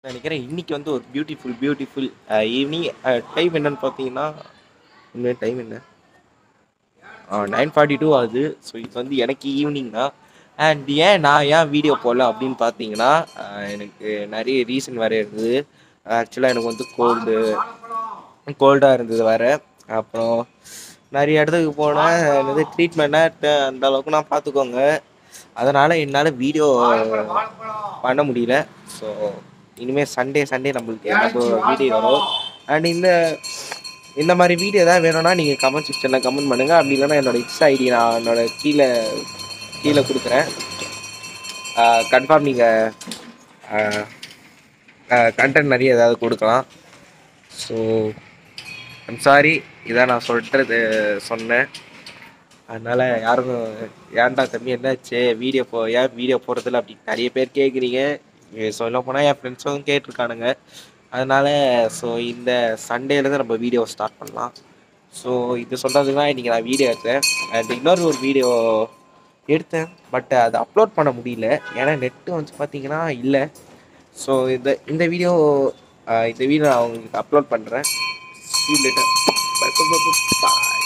நினைக்கிறேன் இன்னைக்கு வந்து ஒரு பியூட்டிஃபுல் பியூட்டிஃபுல் ஈவினிங் டைம் என்னன்னு பார்த்தீங்கன்னா உண்மையாக டைம் என்ன நைன் ஃபார்ட்டி டூ ஆகுது ஸோ இது வந்து எனக்கு ஈவினிங் தான் அண்ட் ஏன் நான் ஏன் வீடியோ போடல அப்படின்னு பார்த்தீங்கன்னா அஹ், எனக்கு நிறைய ரீசன் வேறு இருந்தது ஆக்சுவலாக எனக்கு வந்து கோல்டு கோல்டாக இருந்தது வேறு அப்புறம் நிறைய இடத்துக்கு போனேன் என்னது ட்ரீட்மெண்ட்டாக அந்த அளவுக்கு நான் பார்த்துக்கோங்க அதனால் என்னால் வீடியோ பண்ண முடியல ஸோ இனிமேல் சண்டே சண்டே நம்மளுக்கு நம்ம வீடியோ வரும் அண்ட் இந்த இந்த மாதிரி வீடியோ ஏதாவது வேணும்னா நீங்கள் கமெண்ட் செக்ஷனில் கமெண்ட் பண்ணுங்கள் அப்படி இல்லைன்னா என்னோட இன்ஸ்டா ஐடி நான் என்னோட கீழே கீழே கொடுக்குறேன் கன்ஃபார்ம் நீங்கள் கண்டென்ட் நிறைய ஏதாவது கொடுக்கலாம் ஸோ ஐம் சாரி இதான் நான் சொல்கிறது சொன்னேன் அதனால் யாரும் ஏன்டா தம்பி என்னாச்சு வீடியோ போ ஏன் வீடியோ போடுறதில்ல அப்படி நிறைய பேர் கேட்குறீங்க சொல்ல போனால் என் ஃப்ரெண்ட்ஸும் கேட்டிருக்கானுங்க அதனால் ஸோ இந்த சண்டேலேருந்து நம்ம வீடியோ ஸ்டார்ட் பண்ணலாம் ஸோ இது சொல்கிறதுக்கு தான் இன்றைக்கி நான் வீடியோ எடுத்தேன் அண்ட் இன்னொரு ஒரு வீடியோ எடுத்தேன் பட் அதை அப்லோட் பண்ண முடியல ஏன்னா நெட்டு வந்து பார்த்தீங்கன்னா இல்லை ஸோ இந்த இந்த வீடியோ இந்த வீடியோ நான் உங்களுக்கு அப்லோட் பண்ணுறேன் See you later. Bye, bye, bye, bye.